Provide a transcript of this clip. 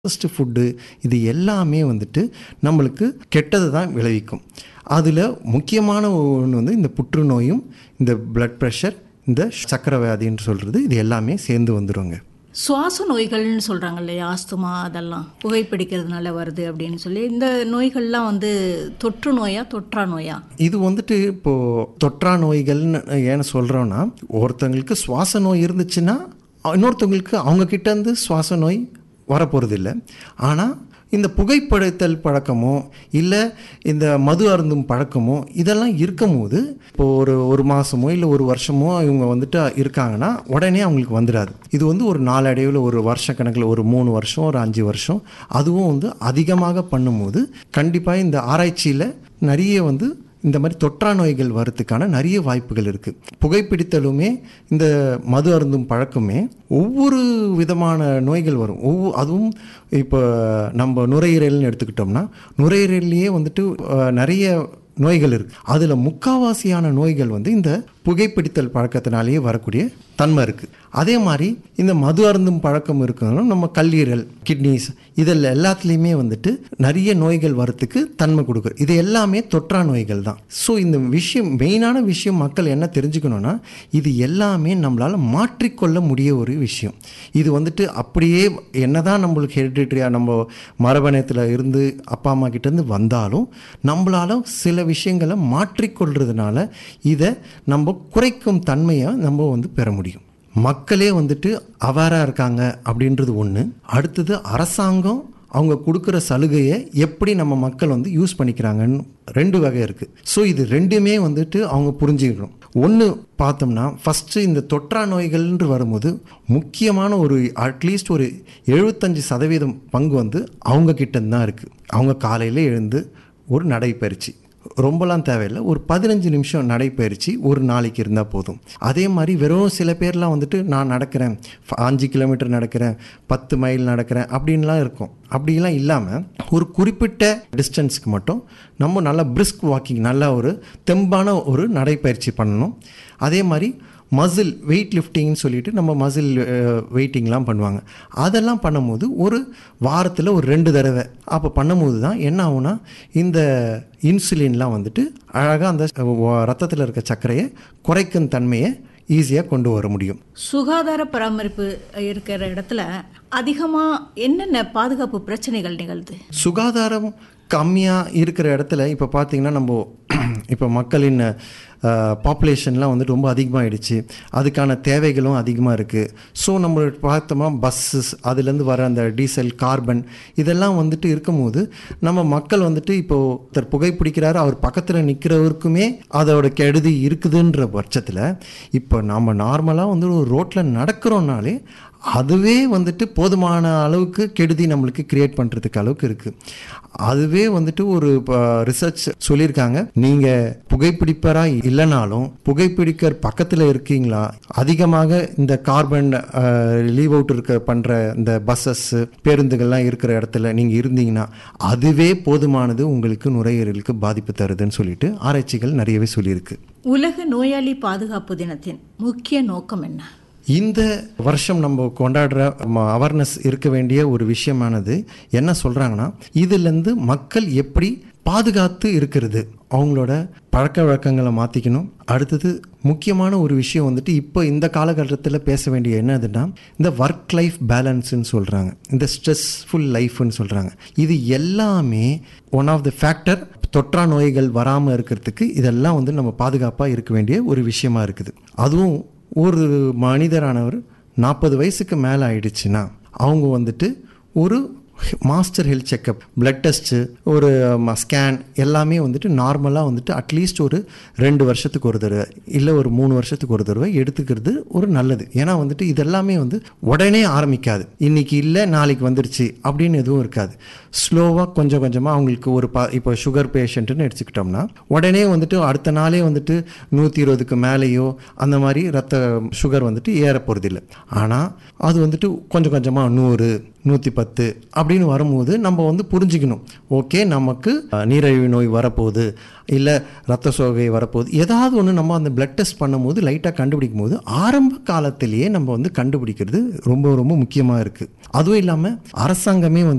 first food இது எல்லாமே வந்துட்டு நம்மளுக்கு கெட்டதை தான் விளைவிக்கும் அதில் முக்கியமான ஒன்று வந்து இந்த புற்றுநோயும் இந்த பிளட் ப்ரெஷர் இந்த சக்கரை வியாதின்னு சொல்கிறது இது எல்லாமே சேர்ந்து வந்துடுங்க சுவாச நோய்கள்னு சொல்கிறாங்க இல்லையா ஆஸ்துமா அதெல்லாம் புகைப்பிடிக்கிறதுனால வருது அப்படின்னு சொல்லி இந்த நோய்கள்லாம் வந்து தொற்று நோயா தொற்றா நோயா இது வந்துட்டு இப்போது தொற்றா நோய்கள்னு ஏன்னு சொல்கிறோன்னா ஒருத்தங்களுக்கு சுவாச நோய் இருந்துச்சுன்னா இன்னொருத்தவங்களுக்கு அவங்க கிட்ட இருந்து சுவாச நோய் வரப்போகிறது இல்லை ஆனால் இந்த புகைப்படைத்தல் பழக்கமோ இல்லை இந்த மது அருந்தும் பழக்கமோ இதெல்லாம் இருக்கும்போது இப்போ ஒரு ஒரு மாதமோ இல்லை ஒரு வருஷமோ இவங்க வந்துட்டு இருக்காங்கன்னா உடனே அவங்களுக்கு வந்துடாது இது வந்து ஒரு நாளடைவில் ஒரு வருஷ கணக்கில் ஒரு மூணு வருஷம் ஒரு அஞ்சு வருஷம் அதுவும் வந்து அதிகமாக பண்ணும்போது கண்டிப்பாக இந்த ஆராய்ச்சியில் நிறைய வந்து இந்த மாதிரி தொற்றா நோய்கள் வரத்துக்கான நிறைய வாய்ப்புகள் இருக்குது புகைப்பிடித்தலுமே இந்த மது அருந்தும் பழக்கமே ஒவ்வொரு விதமான நோய்கள் வரும் ஒவ்வொரு அதுவும் இப்போ நம்ம நுரையீரல்னு எடுத்துக்கிட்டோம்னா நுரையீரல்லையே வந்துட்டு அஹ், நிறைய நோய்கள் இருக்குது அதில் முக்காவாசியான நோய்கள் வந்து இந்த புகைப்பிடித்தல் பழக்கத்தினாலேயே வரக்கூடிய தன்மை இருக்குது அதே மாதிரி இந்த மது அருந்தும் பழக்கம் இருக்கணும் நம்ம கல்லீரல் கிட்னிஸ் இதில் எல்லாத்துலேயுமே வந்துட்டு நிறைய நோய்கள் வரத்துக்கு தன்மை கொடுக்குது இது எல்லாமே தொற்றா நோய்கள் தான் ஸோ இந்த விஷயம் மெயினான விஷயம் மக்கள் என்ன தெரிஞ்சுக்கணுன்னா இது எல்லாமே நம்மளால் மாற்றிக்கொள்ள முடிய ஒரு விஷயம் இது வந்துட்டு அப்படியே என்னதான் நம்மளுக்கு ஹெரிடிட்ரியாக நம்ம மரபணத்தில் இருந்து அப்பா அம்மா கிட்டேருந்து வந்தாலும் நம்மளால சில விஷயங்களை மாற்றிக்கொள்றதுனால இதை நம்ம குறைக்கும் தன்மையை நம்ம வந்து பெற முடியும் மக்களே வந்துட்டு அவேராக இருக்காங்க அப்படின்றது ஒன்று அடுத்தது அரசாங்கம் அவங்க கொடுக்குற சலுகையை எப்படி நம்ம மக்கள் வந்து யூஸ் பண்ணிக்கிறாங்கன்னு ரெண்டு வகை இருக்குது ஸோ இது ரெண்டுமே வந்துட்டு அவங்க புரிஞ்சுக்கணும் ஒன்று பார்த்தோம்னா ஃபஸ்ட்டு இந்த தொற்றா நோய்கள்ன்று வரும்போது முக்கியமான ஒரு அட்லீஸ்ட் ஒரு எழுபத்தஞ்சு சதவீதம் பங்கு வந்து அவங்க கிட்ட தான் இருக்குது அவங்க காலையில் எழுந்து ஒரு நடைப்பயிற்சி ரொம்பலாம் தேவையில்லை ஒரு பதினஞ்சு நிமிஷம் நடைப்பயிற்சி ஒரு நாளைக்கு இருந்தால் போதும் அதே மாதிரி வெறும் சில பேர்லாம் வந்துட்டு நான் நடக்கிறேன் ஃப- அஞ்சு கிலோமீட்டர் நடக்கிறேன் பத்து மைல் நடக்கிறேன் அப்படின்லாம் இருக்கும் அப்படிலாம் இல்லாமல் ஒரு குறிப்பிட்ட டிஸ்டன்ஸ்க்கு மட்டும் நம்ம நல்லா பிரிஸ்க் வாக்கிங் நல்லா ஒரு தெம்பான ஒரு நடைப்பயிற்சி பண்ணணும் அதே மாதிரி மசில் வெயிட் லிஃப்டிங்னு சொல்லிட்டு நம்ம மசில் வெயிட்டிங்லாம் பண்ணுவாங்க அதெல்லாம் பண்ணும்போது ஒரு வாரத்தில் ஒரு ரெண்டு தடவை அப்போ பண்ணும்போது தான் என்ன ஆகும்னா இந்த இன்சுலின்லாம் வந்துட்டு அழகாக அந்த ரத்தத்தில் இருக்க சர்க்கரையை குறைக்கும் தன்மையை ஈஸியாக கொண்டு வர முடியும் சுகாதார பராமரிப்பு இருக்கிற இடத்துல அதிகமாக என்னென்ன பாதுகாப்பு பிரச்சனைகள் நிகழ்து சுகாதாரம் கம்மியாக இருக்கிற இடத்துல இப்போ பார்த்தீங்கன்னா நம்ம இப்போ மக்களின் பாப்புலேஷன்லாம் வந்துட்டு ரொம்ப அதிகமாகிடுச்சு அதுக்கான தேவைகளும் அதிகமாக இருக்குது ஸோ நம்ம பார்த்தோமா பஸ்ஸஸ் அதுலேருந்து வர அந்த டீசல் கார்பன் இதெல்லாம் வந்துட்டு இருக்கும்போது நம்ம மக்கள் வந்துட்டு இப்போது ஒருத்தர் புகைப்பிடிக்கிறாரு அவர் பக்கத்தில் நிற்கிறவருக்குமே அதோட கெடுதி இருக்குதுன்ற பட்சத்தில் இப்போ நம்ம நார்மலாக வந்து ஒரு ரோட்டில் நடக்கிறோம்னாலே அதுவே வந்துட்டு போதுமான அளவுக்கு கெடுதி நம்மளுக்கு கிரியேட் பண்ணுறதுக்கு அளவுக்கு இருக்குது அதுவே வந்துட்டு ஒரு ரிசர்ச் சொல்லியிருக்காங்க நீங்கள் புகைப்பிடிப்பராக இல்லைனாலும் புகைப்பிடிக்கர் பக்கத்தில் இருக்கீங்களா அதிகமாக இந்த கார்பன் லீவ் அவுட் இருக்க பண்ணுற இந்த பஸ்ஸஸ் பேருந்துகள்லாம் இருக்கிற இடத்துல நீங்கள் இருந்தீங்கன்னா அதுவே போதுமானது உங்களுக்கு நுரையீரலுக்கு பாதிப்பு தருதுன்னு சொல்லிட்டு ஆராய்ச்சிகள் நிறையவே சொல்லியிருக்கு உலக நோயாளி பாதுகாப்பு தினத்தின் முக்கிய நோக்கம் என்ன இந்த வருஷம் நம்ம கொண்டாடுற அவேர்னஸ் இருக்க வேண்டிய ஒரு விஷயமானது என்ன சொல்கிறாங்கன்னா இதுலேருந்து மக்கள் எப்படி பாதுகாத்து இருக்கிறது அவங்களோட பழக்க வழக்கங்களை மாற்றிக்கணும் அடுத்தது முக்கியமான ஒரு விஷயம் வந்துட்டு இப்போ இந்த காலகட்டத்தில் பேச வேண்டிய என்னதுன்னா இந்த ஒர்க் லைஃப் பேலன்ஸ்னு சொல்கிறாங்க இந்த ஸ்ட்ரெஸ்ஃபுல் லைஃப்னு சொல்கிறாங்க இது எல்லாமே ஒன் ஆஃப் த ஃபேக்டர் தொற்றா நோய்கள் வராமல் இருக்கிறதுக்கு இதெல்லாம் வந்து நம்ம பாதுகாப்பாக இருக்க வேண்டிய ஒரு விஷயமா இருக்குது அதுவும் ஒரு மனிதரானவர் நாற்பது வயசுக்கு மேலே ஆயிடுச்சுன்னா அவங்க வந்துட்டு ஒரு master health checkup blood test ஒரு ஸ்கேன் எல்லாமே வந்துட்டு நார்மலாக வந்துட்டு அட்லீஸ்ட் ஒரு ரெண்டு வருஷத்துக்கு ஒரு தடவை இல்லை ஒரு மூணு வருஷத்துக்கு ஒரு தடவை எடுத்துக்கிறது ஒரு நல்லது ஏன்னா வந்துட்டு இதெல்லாமே வந்து உடனே ஆரம்பிக்காது இன்னைக்கு இல்லை நாளைக்கு வந்துருச்சு அப்படின்னு எதுவும் இருக்காது ஸ்லோவாக கொஞ்சம் கொஞ்சமாக அவங்களுக்கு ஒரு ப இப்போ சுகர் பேஷண்ட்டுன்னு எடுத்துக்கிட்டோம்னா உடனே வந்துட்டு அடுத்த நாளே வந்துட்டு நூற்றி இருபதுக்கு மேலேயோ அந்த மாதிரி ரத்த சுகர் வந்துட்டு ஏற போகிறதில்ல ஆனால் அது வந்துட்டு கொஞ்சம் கொஞ்சமாக நூறு நூற்றி பத்து அப்படின்னு வரும்போது நம்ம வந்து புரிஞ்சுக்கணும் ஓகே நமக்கு அஹ், நீரிழிவு நோய் வரப்போகுது இல்லை ரத்த சோகை வரப்போகுது ஏதாவது ஒன்று நம்ம அந்த பிளட் டெஸ்ட் பண்ணும்போது லைட்டாக கண்டுபிடிக்கும் போது ஆரம்ப காலத்திலேயே நம்ம வந்து கண்டுபிடிக்கிறது ரொம்ப ரொம்ப முக்கியமாக இருக்குது அதுவும் இல்லாமல் அரசாங்கமே வந்து